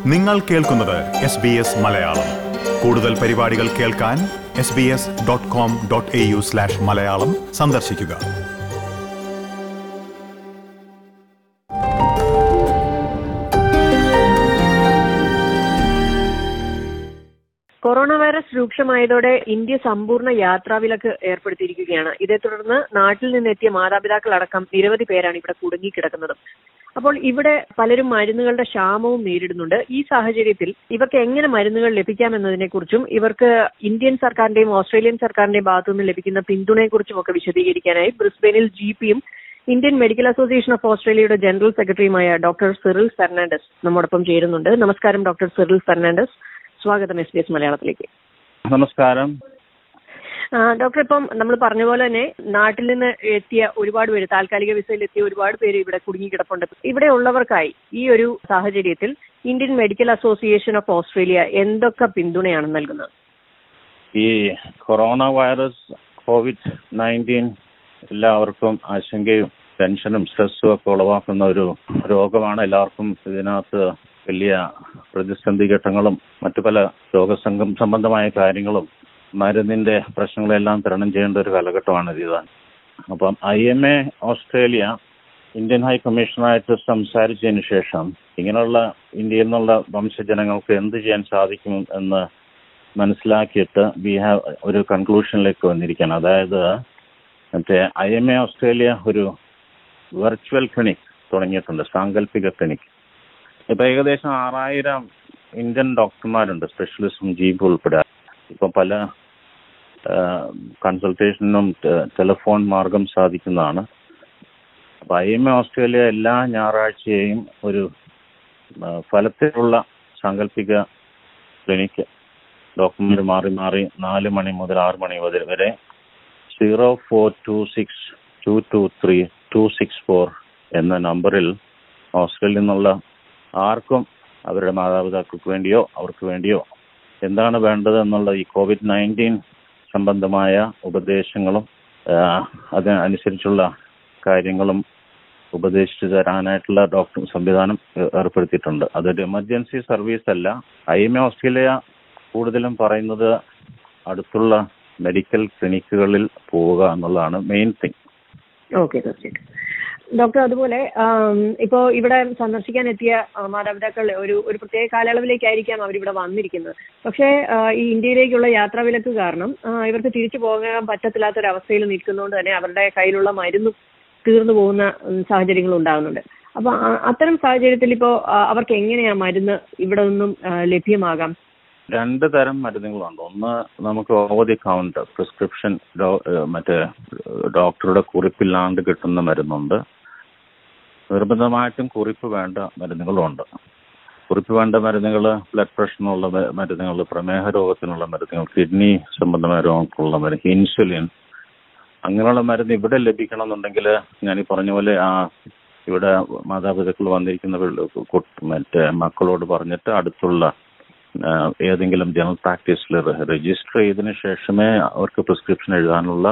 നിങ്ങൾ കേൾക്കുന്നത് S B S Malayalam കൂടുതൽ പരിപാടികൾ കേൾക്കാൻ S B S dot com dot A U slash Malayalam സന്ദർശിക്കുക കൊറോണ വൈറസ് രൂക്ഷമായതോടെ ഇന്ത്യ സമ്പൂർണ്ണ യാത്രാവിലക്ക് ഏർപ്പെടുത്തിയിരിക്കുകയാണ് ഇതേ തുടർന്ന് നാട്ടിൽ നിന്നെത്തിയ മാതാപിതാക്കളടക്കം നിരവധി പേരാണ് ഇവിടെ കുടുങ്ങിക്കിടക്കുന്നത് അപ്പോൾ ഇവിടെ പലരും മരുന്നുകളുടെ ക്ഷാമവും നേരിടുന്നുണ്ട് ഈ സാഹചര്യത്തിൽ ഇവർക്ക് എങ്ങനെ മരുന്നുകൾ ലഭിക്കാമെന്നതിനെ കുറിച്ചും ഇവർക്ക് ഇന്ത്യൻ സർക്കാരിന്റെയും ഓസ്ട്രേലിയൻ സർക്കാരിന്റെയും ഭാഗത്തുനിന്ന് ലഭിക്കുന്ന പിന്തുണയെക്കുറിച്ചും ഒക്കെ വിശദീകരിക്കാനായി ബ്രിസ്ബെയിനിൽ ജി പിയും ഇന്ത്യൻ മെഡിക്കൽ അസോസിയേഷൻ ഓഫ് ഓസ്ട്രേലിയയുടെ ജനറൽ സെക്രട്ടറിയുമായ ഡോക്ടർ സിറിൽ ഫെർണാണ്ടസ് നമ്മോടൊപ്പം ചേരുന്നുണ്ട് നമസ്കാരം ഡോക്ടർ സിറിൽ ഫെർണാണ്ടസ് സ്വാഗതം എസ് ബി എസ് മലയാളത്തിലേക്ക് നമസ്കാരം ആ, ഡോക്ടർ ഇപ്പം നമ്മൾ പറഞ്ഞ പോലെ തന്നെ നാട്ടിൽ നിന്ന് എത്തിയ ഒരുപാട് പേര് താൽക്കാലിക വിസയിൽ എത്തിയ ഒരുപാട് പേര് ഇവിടെ കുടുങ്ങിക്കിടപ്പുണ്ട് ഇവിടെ ഉള്ളവർക്കായി ഈ ഒരു സാഹചര്യത്തിൽ Indian medical association of Australia എന്തൊക്കെ പിന്തുണയാണ് നൽകുന്നത് ഈ കൊറോണ വൈറസ് കോവിഡ് നയൻറ്റീൻ എല്ലാവർക്കും ആശങ്കയും ടെൻഷനും സ്ട്രെസ്സും ഒക്കെ ഉളവാക്കുന്ന ഒരു രോഗമാണ് എല്ലാവർക്കും ഇതിനകത്ത് വലിയ പ്രതിസന്ധി ഘട്ടങ്ങളും മറ്റു പല രോഗസംഘം സംബന്ധമായ കാര്യങ്ങളും മരുന്നിന്റെ പ്രശ്നങ്ങളെല്ലാം തരണം ചെയ്യേണ്ട ഒരു കാലഘട്ടമാണ് ഇത് അപ്പം I M A Australia Indian high കമ്മീഷണറായിട്ട് സംസാരിച്ചതിന് ശേഷം ഇങ്ങനെയുള്ള ഇന്ത്യയിൽ നിന്നുള്ള വംശജനങ്ങൾക്ക് എന്ത് ചെയ്യാൻ സാധിക്കും എന്ന് മനസ്സിലാക്കിയിട്ട് വി ഹാവ് ഒരു കൺക്ലൂഷനിലേക്ക് വന്നിരിക്കുകയാണ് അതായത് മറ്റേ ഐ എം എ ഓസ്ട്രേലിയ ഒരു വെർച്വൽ ക്ലിനിക് തുടങ്ങിയിട്ടുണ്ട് സാങ്കല്പിക ക്ലിനിക് ഇപ്പൊ ഏകദേശം ആറായിരം ഇന്ത്യൻ ഡോക്ടർമാരുണ്ട് സ്പെഷ്യലിസ്റ്റും ജീപ്പ് ഉൾപ്പെടെ ഇപ്പൊ പല കൺസൾട്ടേഷനും ടെലിഫോൺ മാർഗം സാധിക്കുന്നതാണ് അപ്പൊ ഐ എം എ ഓസ്ട്രേലിയ എല്ലാ ഞായറാഴ്ചയും ഒരു ആ, ഫലത്തിലുള്ള സാങ്കല്പിക ക്ലിനിക്ക് ഡോക്ടർമാർ മാറി മാറി നാല് മണി മുതൽ ആറ് മണി മുതൽ വരെ zero four two six two two three two six four എന്ന നമ്പറിൽ ഓസ്ട്രേലിയയിൽ നിന്നുള്ള ആർക്കും അവരുടെ മാതാപിതാക്കൾക്ക് വേണ്ടിയോ അവർക്ക് വേണ്ടിയോ എന്താണ് വേണ്ടത് എന്നുള്ള ഈ കോവിഡ് നയൻറ്റീൻ സംബന്ധമായ ഉപദേശങ്ങളും ആ, അതിനനുസരിച്ചുള്ള കാര്യങ്ങളും ഉപദേശിച്ചു തരാനായിട്ടുള്ള ഡോക്ടർ സംവിധാനം ഏ- ഏർപ്പെടുത്തിയിട്ടുണ്ട് അതൊരു എമർജൻസി സർവീസ് അല്ല ഐ എം എ ഓസ്ട്രേലിയ കൂടുതലും പറയുന്നത് അടുത്തുള്ള മെഡിക്കൽ ക്ലിനിക്കുകളിൽ പോവുക എന്നുള്ളതാണ് മെയിൻ തിങ് ഓക്കെ തീർച്ചയായിട്ടും ഡോക്ടർ അതുപോലെ ആം, ഇപ്പോ ഇവിടെ സന്ദർശിക്കാൻ എത്തിയ ആ, മാതാപിതാക്കൾ ഒരു ഒരു പ്രത്യേക കാലയളവിലേക്കായിരിക്കാം അവരിവിടെ വന്നിരിക്കുന്നത് പക്ഷേ ആ, ഈ ഇന്ത്യയിലേക്കുള്ള യാത്രാവിലക്ക് കാരണം ആ, ഇവർക്ക് തിരിച്ചു പോകാൻ പറ്റത്തില്ലാത്തൊരവസ്ഥയിൽ നിൽക്കുന്നതുകൊണ്ട് തന്നെ അവരുടെ കയ്യിലുള്ള മരുന്ന് തീർന്നു പോകുന്ന ഉം, സാഹചര്യങ്ങൾ ഉണ്ടാകുന്നുണ്ട് അപ്പൊ ആ- അത്തരം സാഹചര്യത്തിൽ ഇപ്പോ ആ, അവർക്ക് എങ്ങനെയാ മരുന്ന് ഇവിടെ നിന്നും ആ, ലഭ്യമാകാം രണ്ട് തരം മരുന്നുകളുണ്ട് ഒന്ന് നമുക്ക് ഓവർ ദി കൗണ്ടർ പ്രിസ്ക്രിപ്ഷൻ മറ്റേ ഡോക്ടറുടെ കുറിപ്പില്ലാണ്ട് കിട്ടുന്ന മരുന്നുണ്ട് നിർബന്ധമായിട്ടും കുറിപ്പ് വേണ്ട മരുന്നുകളുണ്ട് കുറിപ്പ് വേണ്ട മരുന്നുകൾ ബ്ലഡ് പ്രഷറിനുള്ള മരുന്നുകൾ പ്രമേഹ രോഗത്തിനുള്ള മരുന്നുകൾ കിഡ്നി സംബന്ധമായ രോഗങ്ങൾക്കുള്ള മരുന്ന് ഇൻസുലിൻ അങ്ങനെയുള്ള മരുന്ന് ഇവിടെ ലഭിക്കണമെന്നുണ്ടെങ്കിൽ ഞാൻ ഈ പറഞ്ഞ പോലെ ആ ഇവിടെ മാതാപിതാക്കൾ വന്നിരിക്കുന്ന പിള്ള- കു- മറ്റേ മക്കളോട് പറഞ്ഞിട്ട് അടുത്തുള്ള ആ, ഏതെങ്കിലും ജനറൽ പ്രാക്ടീസിൽ രജിസ്റ്റർ ചെയ്തതിന് ശേഷമേ അവർക്ക് പ്രിസ്ക്രിപ്ഷൻ എഴുതാനുള്ള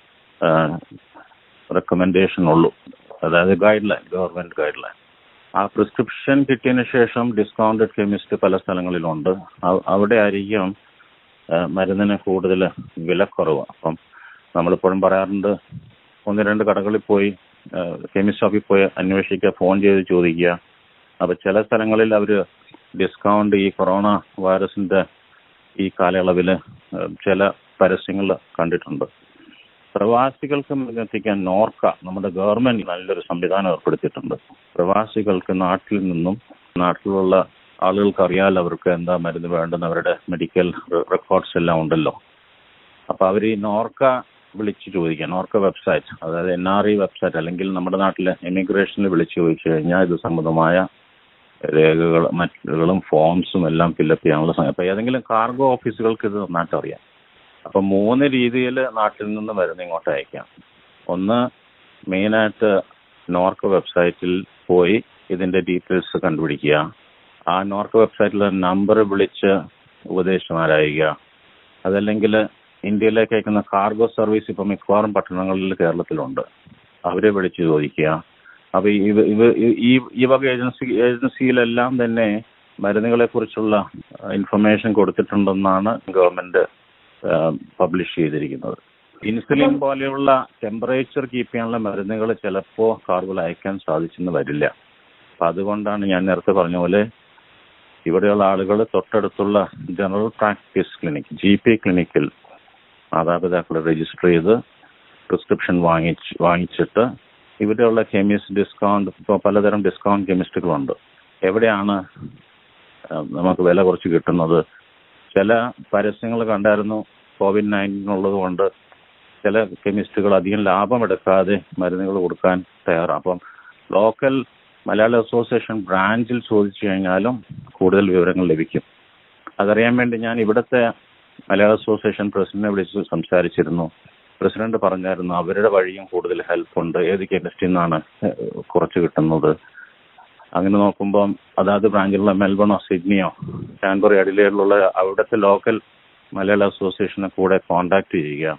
റെക്കമെൻഡേഷൻ ഉള്ളൂ അതായത് guideline government guideline ആ പ്രിസ്ക്രിപ്ഷൻ കിട്ടിയതിന് ശേഷം ഡിസ്കൗണ്ടഡ് കെമിസ്റ്റ് പല സ്ഥലങ്ങളിലുണ്ട് അവ- അവിടെ ആയിരിക്കും ആ, മരുന്നിന് കൂടുതൽ വിലക്കുറവ് അപ്പം നമ്മളിപ്പോഴും പറയാറുണ്ട് ഒന്ന് രണ്ട് കടകളിൽ പോയി കെമിസ്റ്റ് ഷോപ്പിൽ പോയി അന്വേഷിക്കുക ഫോൺ ചെയ്ത് ചോദിക്കുക അപ്പൊ ചില സ്ഥലങ്ങളിൽ അവർ ഡിസ്കൗണ്ട് ഈ കൊറോണ വൈറസിന്റെ ഈ കാലയളവിൽ ചില പരസ്യങ്ങൾ കണ്ടിട്ടുണ്ട് പ്രവാസികൾക്ക് എത്തിക്കാൻ നോർക്ക നമ്മുടെ ഗവൺമെന്റ് നല്ലൊരു സംവിധാനം ഏർപ്പെടുത്തിയിട്ടുണ്ട് പ്രവാസികൾക്ക് നാട്ടിൽ നിന്നും നാട്ടിലുള്ള ആളുകൾക്ക് അറിയാലോ അവർക്ക് എന്താ മരുന്ന് വേണ്ടെന്ന് അവരുടെ മെഡിക്കൽ റെക്കോർഡ്സ് എല്ലാം ഉണ്ടല്ലോ അപ്പൊ അവർ ഈ നോർക്ക വിളിച്ച് ചോദിക്കുക നോർക്ക വെബ്സൈറ്റ് അതായത് എൻ ആർ ഇ വെബ്സൈറ്റ് അല്ലെങ്കിൽ നമ്മുടെ നാട്ടിലെ എമിഗ്രേഷനിൽ വിളിച്ച് ചോദിച്ചു കഴിഞ്ഞാൽ ഇത് സംബന്ധമായ രേഖകൾ മറ്റുകളും ഫോംസും എല്ലാം ഫില്ലപ്പ് ചെയ്യാനുള്ള സമയം അപ്പൊ ഏതെങ്കിലും കാർഗോ ഓഫീസുകൾക്ക് ഇത് നന്നായിട്ട് അറിയാം അപ്പൊ മൂന്ന് രീതിയിൽ നാട്ടിൽ നിന്ന് മരുന്ന് ഇങ്ങോട്ട് അയക്കാം ഒന്ന് മെയിനായിട്ട് നോർക്ക് വെബ്സൈറ്റിൽ പോയി ഇതിന്റെ ഡീറ്റെയിൽസ് കണ്ടുപിടിക്കുക ആ നോർക്ക് വെബ്സൈറ്റിലെ നമ്പർ വിളിച്ച് ഉപദേശം ആരായുക അതല്ലെങ്കിൽ ഇന്ത്യയിലേക്ക് അയക്കുന്ന കാർഗോ സർവീസ് ഇപ്പൊ മിക്കവാറും പട്ടണങ്ങളിൽ കേരളത്തിലുണ്ട് അവരെ വിളിച്ച് ചോദിക്കുക അപ്പൊ ഇവ ഇവ ഈ ഈ വക ഏജൻസി ഏജൻസിയിലെല്ലാം തന്നെ മരുന്നുകളെ കുറിച്ചുള്ള ഇൻഫർമേഷൻ കൊടുത്തിട്ടുണ്ടെന്നാണ് ഗവൺമെന്റ് പബ്ലിഷ് ചെയ്തിരിക്കുന്നത് ഇൻസുലിൻ പോലെയുള്ള ടെമ്പറേച്ചർ കീപ്പ് ചെയ്യാനുള്ള മരുന്നുകൾ ചിലപ്പോൾ കാർഗിൽ അയക്കാൻ സാധിച്ചെന്ന് വരില്ല അപ്പൊ അതുകൊണ്ടാണ് ഞാൻ നേരത്തെ പറഞ്ഞ പോലെ ഇവിടെയുള്ള ആളുകൾ തൊട്ടടുത്തുള്ള general practice clinic G P ക്ലിനിക്കിൽ മാതാപിതാക്കളെ രജിസ്റ്റർ ചെയ്ത് പ്രിസ്ക്രിപ്ഷൻ വാങ്ങിച്ച് വാങ്ങിച്ചിട്ട് ഇവിടെയുള്ള കെമിസ്റ്റ് ഡിസ്കൗണ്ട് ഇപ്പോൾ പലതരം ഡിസ്കൗണ്ട് കെമിസ്റ്റുകളുണ്ട് എവിടെയാണ് ആ, നമുക്ക് വില കുറച്ച് കിട്ടുന്നത് ചില പരസ്യങ്ങൾ കണ്ടായിരുന്നു കോവിഡ് നയൻറ്റീൻ ഉള്ളത് കൊണ്ട് ചില കെമിസ്റ്റുകൾ അധികം ലാഭമെടുക്കാതെ മരുന്നുകൾ കൊടുക്കാൻ തയ്യാറാണ് അപ്പം ലോക്കൽ മലയാള അസോസിയേഷൻ ബ്രാഞ്ചിൽ ചോദിച്ചു കഴിഞ്ഞാലും കൂടുതൽ വിവരങ്ങൾ ലഭിക്കും അതറിയാൻ വേണ്ടി ഞാൻ ഇവിടുത്തെ മലയാള അസോസിയേഷൻ പ്രസിഡന്റിനെ വിളിച്ച് സംസാരിച്ചിരുന്നു പ്രസിഡന്റ് പറഞ്ഞായിരുന്നു അവരുടെ വഴിയും കൂടുതൽ ഹെൽപ്പ് ഉണ്ട് ഏത് കെമിസ്റ്റിൽ നിന്നാണ് ഏഹ്, കുറച്ച് കിട്ടുന്നത് അങ്ങനെ നോക്കുമ്പം അതാത് ബ്രാഞ്ചിലുള്ള മെൽബണോ സിഡ്നിയോ കാൻബറി അഡിലേഡിലുള്ള അവിടുത്തെ ലോക്കൽ മലയാള അസോസിയേഷനെ കൂടെ കോണ്ടാക്ട് ചെയ്യുക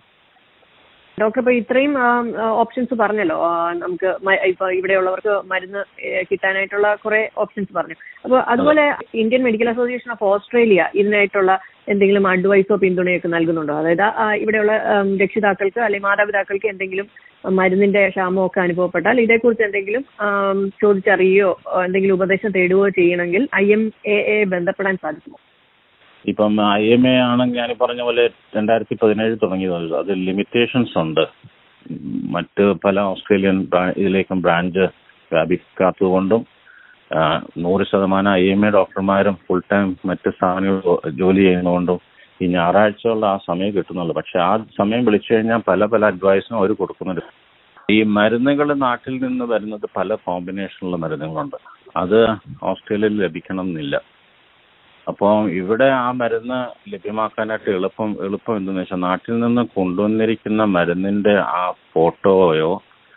ഡോക്ടർ ഇപ്പൊ ഇത്രയും ഓപ്ഷൻസ് പറഞ്ഞല്ലോ ആ, നമുക്ക് മ- ഇപ്പൊ ഇവിടെയുള്ളവർക്ക് മരുന്ന് ഏ, കിട്ടാനായിട്ടുള്ള കുറെ ഓപ്ഷൻസ് പറഞ്ഞു അപ്പോൾ അതുപോലെ Indian medical association of Australia ഇതിനായിട്ടുള്ള എന്തെങ്കിലും അഡ്വൈസോ പിന്തുണയൊക്കെ നൽകുന്നുണ്ടോ അതായത് ആ, ഇവിടെയുള്ള ഉം, രക്ഷിതാക്കൾക്ക് അല്ലെങ്കിൽ മാതാപിതാക്കൾക്ക് എന്തെങ്കിലും മരുന്നിന്റെ ക്ഷാമമോ ഒക്കെ അനുഭവപ്പെട്ടാൽ ഇതേക്കുറിച്ച് എന്തെങ്കിലും ആം, ചോദിച്ചറിയുകയോ ആ, എന്തെങ്കിലും ഉപദേശം തേടുകയോ ചെയ്യണമെങ്കിൽ ഐ എം എ എ ബന്ധപ്പെടാൻ സാധിക്കുമോ ഇപ്പം ഐ എം എ ആണെങ്കിൽ ഞാൻ പറഞ്ഞ പോലെ രണ്ടായിരത്തി പതിനേഴ് തുടങ്ങിയത് അത് ലിമിറ്റേഷൻസ് ഉണ്ട് ഉം, മറ്റ് പല ഓസ്ട്രേലിയൻ ബ്രാ- ഇതിലേക്കും ബ്രാഞ്ച് വ്യാപിക്കാത്തതുകൊണ്ടും ആ, നൂറ് ശതമാനം ഐ എം എ ഡോക്ടർമാരും ഫുൾ ടൈം മറ്റ് സ്ഥാപനങ്ങളിൽ ജോ- ജോലി ചെയ്യുന്നതുകൊണ്ടും ഈ ഞായറാഴ്ചയുള്ള ആ സമയം കിട്ടുന്നുള്ളൂ പക്ഷെ ആ സമയം വിളിച്ചു കഴിഞ്ഞാൽ പല പല അഡ്വൈസും അവർ കൊടുക്കുന്നുണ്ട് ഈ മരുന്നുകൾ നാട്ടിൽ നിന്ന് വരുന്നത് പല കോമ്പിനേഷനിലുള്ള മരുന്നുകളുണ്ട് അത് ഓസ്ട്രേലിയയിൽ ലഭിക്കണം എന്നില്ല അപ്പോൾ ഇവിടെ ആ മരുന്ന് ലഭ്യമാക്കാനായിട്ട് എളുപ്പം എളുപ്പം എന്തെന്ന് വെച്ചാൽ നാട്ടിൽ നിന്ന് കൊണ്ടുവന്നിരിക്കുന്ന മരുന്നിന്റെ ആ ഫോട്ടോയോ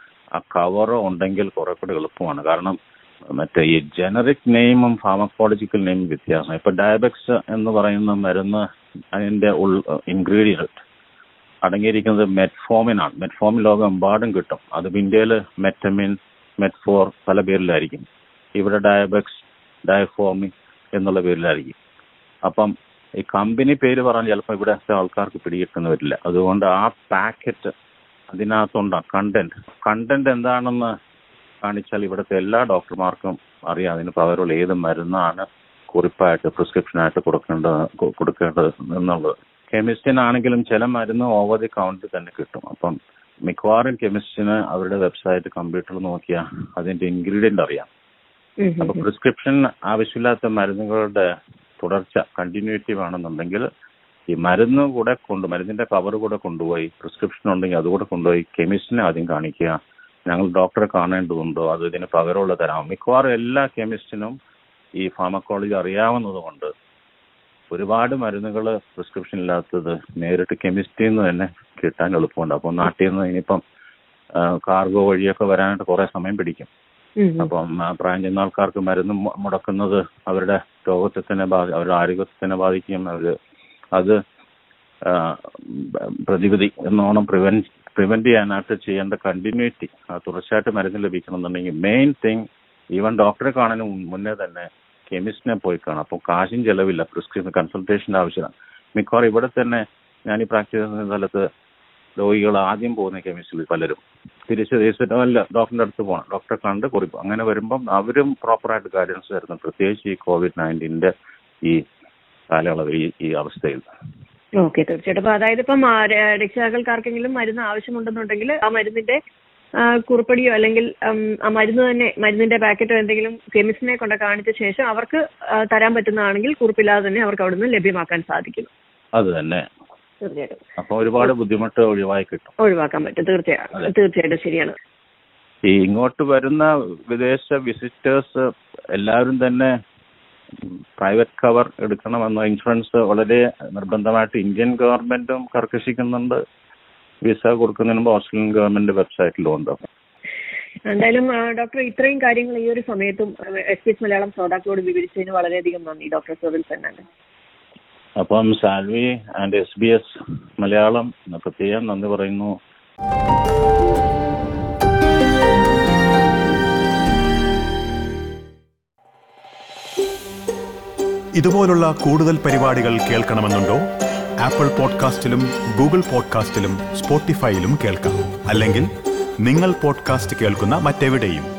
ആ കവറോ ഉണ്ടെങ്കിൽ കുറെ കൂടി എളുപ്പമാണ് കാരണം മറ്റേ ഈ ജനറിക് നെയിമും ഫാർമക്കോളജിക്കൽ നെയിമും വ്യത്യാസം ഇപ്പൊ ഡയബെക്സ് എന്ന് പറയുന്ന മരുന്ന് അതിന്റെ ഉൾ ഇൻഗ്രീഡിയൻറ്റ് അടങ്ങിയിരിക്കുന്നത് മെറ്റ്ഫോമിനാണ് മെറ്റ്ഫോമിൻ ലോകമെമ്പാടും കിട്ടും അത് ഇന്ത്യയിൽ മെറ്റമിൻ മെറ്റ്ഫോർ പല പേരിലായിരിക്കും ഇവിടെ ഡയബെക്സ് ഡയഫോമിൻ എന്നുള്ള പേരിലായിരിക്കും അപ്പം ഈ കമ്പനി പേര് പറഞ്ഞാൽ ചിലപ്പോൾ ഇവിടുത്തെ ആൾക്കാർക്ക് പിടികിട്ടുന്ന വരില്ല അതുകൊണ്ട് ആ പാക്കറ്റ് അതിനകത്തുണ്ട് കണ്ടന്റ് കണ്ടന്റ് എന്താണെന്ന് കാണിച്ചാൽ ഇവിടുത്തെ എല്ലാ ഡോക്ടർമാർക്കും അറിയാം അതിന് പകരമുള്ള ഏത് മരുന്നാണ് കുറിപ്പായിട്ട് പ്രിസ്ക്രിപ്ഷനായിട്ട് കൊടുക്കേണ്ടത് കൊ- കൊടുക്കേണ്ടത് എന്നുള്ളത് കെമിസ്റ്റിനാണെങ്കിലും ചില മരുന്ന് ഓവർ ദി കൗണ്ടിൽ തന്നെ കിട്ടും അപ്പം മിക്കവാറും കെമിസ്റ്റിന് അവരുടെ വെബ്സൈറ്റ് കമ്പ്യൂട്ടറിൽ നോക്കിയാൽ അതിന്റെ ഇൻഗ്രീഡിയന്റ് അറിയാം ഉം, ഉം, അപ്പൊ ഉം. പ്രിസ്ക്രിപ്ഷൻ ആവശ്യമില്ലാത്ത മരുന്നുകളുടെ തുടർച്ച കണ്ടിന്യൂറ്റി വേണമെന്നുണ്ടെങ്കിൽ ഈ മരുന്ന് കൂടെ കൊണ്ട് മരുന്നിന്റെ കവർ കൂടെ കൊണ്ടുപോയി പ്രിസ്ക്രിപ്ഷൻ ഉണ്ടെങ്കിൽ അതുകൂടെ കൊണ്ടുപോയി കെമിസ്റ്റിനെ ആദ്യം കാണിക്കുക ഞങ്ങൾ ഡോക്ടറെ കാണേണ്ടതുണ്ടോ അത് ഇതിന് പകരമുള്ള തരാം മിക്കവാറും എല്ലാ കെമിസ്റ്റിനും ഈ ഫാർമക്കോളജി അറിയാവുന്നത് കൊണ്ട് ഒരുപാട് മരുന്നുകൾ പ്രിസ്ക്രിപ്ഷൻ ഇല്ലാത്തത് നേരിട്ട് കെമിസ്റ്റിൽ നിന്ന് തന്നെ കിട്ടാൻ എളുപ്പമുണ്ട് അപ്പോൾ നാട്ടിൽ നിന്ന് ഇനിയിപ്പം കാർഗോ വഴിയൊക്കെ വരാനായിട്ട് കുറെ സമയം പിടിക്കും ഉം, ഉം. അപ്പം ആ, പ്രായം ചെന്ന ആൾക്കാർക്ക് മരുന്ന് മു- മുടക്കുന്നത് അവരുടെ രോഗത്തെ തന്നെ ബാധി അവരുടെ ആരോഗ്യത്തെ തന്നെ ബാധിക്കും അവര് അത് ആ, ബ- പ്രതിവിധി എന്നോണം പ്രിവെന്റ് പ്രിവെന്റ് ചെയ്യാനായിട്ട് ചെയ്യേണ്ട കണ്ടിന്യൂറ്റി തുടർച്ചയായിട്ട് മരുന്ന് ലഭിക്കണമെന്നുണ്ടെങ്കിൽ മെയിൻ തിങ് ഈവൻ ഡോക്ടറെ കാണാൻ മുന്നേ തന്നെ കെമിസ്റ്റിനെ പോയി കാണാം അപ്പോൾ കാശും ചെലവില്ല പ്രിസ്ക്രിപ്ഷൻ കൺസൾട്ടേഷൻ്റെ ആവശ്യമാണ് മിക്കവാറും ഇവിടെ തന്നെ ഞാൻ ഈ പ്രാക്ടീസ് ചെയ്യുന്ന സ്ഥലത്ത് രോഗികൾ ആദ്യം പോകുന്ന കെമിസ്റ്റിൽ പലരും തിരിച്ച് തിരിച്ചിട്ട് അല്ല ഡോക്ടറിന്റെ അടുത്ത് പോകണം ഡോക്ടറെ കണ്ട് കുറിപ്പ് അങ്ങനെ വരുമ്പം അവരും പ്രോപ്പറായിട്ട് ഗൈഡൻസ് തരുന്നു പ്രത്യേകിച്ച് ഈ കോവിഡ് നയൻറ്റീൻ്റെ ഈ കാലയളവ് ഈ ഈ അവസ്ഥയിൽ ഓക്കെ തീർച്ചയായിട്ടും അപ്പൊ അതായത് ഇപ്പം ആ, ര- രക്ഷിതാക്കൾക്ക് ആർക്കെങ്കിലും മരുന്ന് ആവശ്യമുണ്ടെന്നുണ്ടെങ്കിൽ ആ മരുന്നിന്റെ ആ, കുറിപ്പടിയോ അല്ലെങ്കിൽ ഉം, ആ മരുന്ന് തന്നെ മരുന്നിന്റെ പാക്കറ്റോ എന്തെങ്കിലും കെമിസ്റ്റിനെ കൊണ്ട് കാണിച്ച ശേഷം അവർക്ക് ആ, തരാൻ പറ്റുന്നതാണെങ്കിൽ കുറിപ്പില്ലാതെ തന്നെ അവർക്ക് അവിടുന്ന് ലഭ്യമാക്കാൻ സാധിക്കും അത് തന്നെ തീർച്ചയായിട്ടും അപ്പോൾ ഒരുപാട് ബുദ്ധിമുട്ട് ഒഴിവായി കിട്ടും ഒഴിവാക്കാൻ പറ്റും തീർച്ചയായും അതെ. തീർച്ചയായിട്ടും ശരിയാണ് ഈ ഇങ്ങോട്ട് വരുന്ന വിദേശ വിസിറ്റേഴ്സ് എല്ലാവരും തന്നെ പ്രൈവറ്റ് കവർ എടുക്കണമെന്ന ഇൻഷുറൻസ് വളരെ നിർബന്ധമായിട്ട് ഇന്ത്യൻ ഗവൺമെന്റും കർക്കശിക്കുന്നുണ്ട് വിസ കൊടുക്കുന്നതിന് മുമ്പ് ഓസ്ട്രേലിയൻ ഗവൺമെന്റ് വെബ്സൈറ്റിലും ഉണ്ട് എന്തായാലും ആ, ഡോക്ടർ ഇത്രയും കാര്യങ്ങൾ ഈ ഒരു സമയത്തും എസ് പി എസ് മലയാളം ശ്രോതാക്കളോട് വിവരിച്ചതിന് വളരെയധികം നന്ദി ഡോക്ടർ സുനിൽ ഫെർണാണ്ടസ് അപ്പം സാൽവി and S B S Malayalam പ്രത്യേകം നന്ദി പറയുന്നു ഇതുപോലുള്ള കൂടുതൽ പരിപാടികൾ കേൾക്കണമെന്നുണ്ടോ ആപ്പിൾ പോഡ്കാസ്റ്റിലും ഗൂഗിൾ പോഡ്കാസ്റ്റിലും സ്പോട്ടിഫൈയിലും കേൾക്കാം അല്ലെങ്കിൽ നിങ്ങൾ പോഡ്കാസ്റ്റ് കേൾക്കുന്ന മറ്റെവിടെയും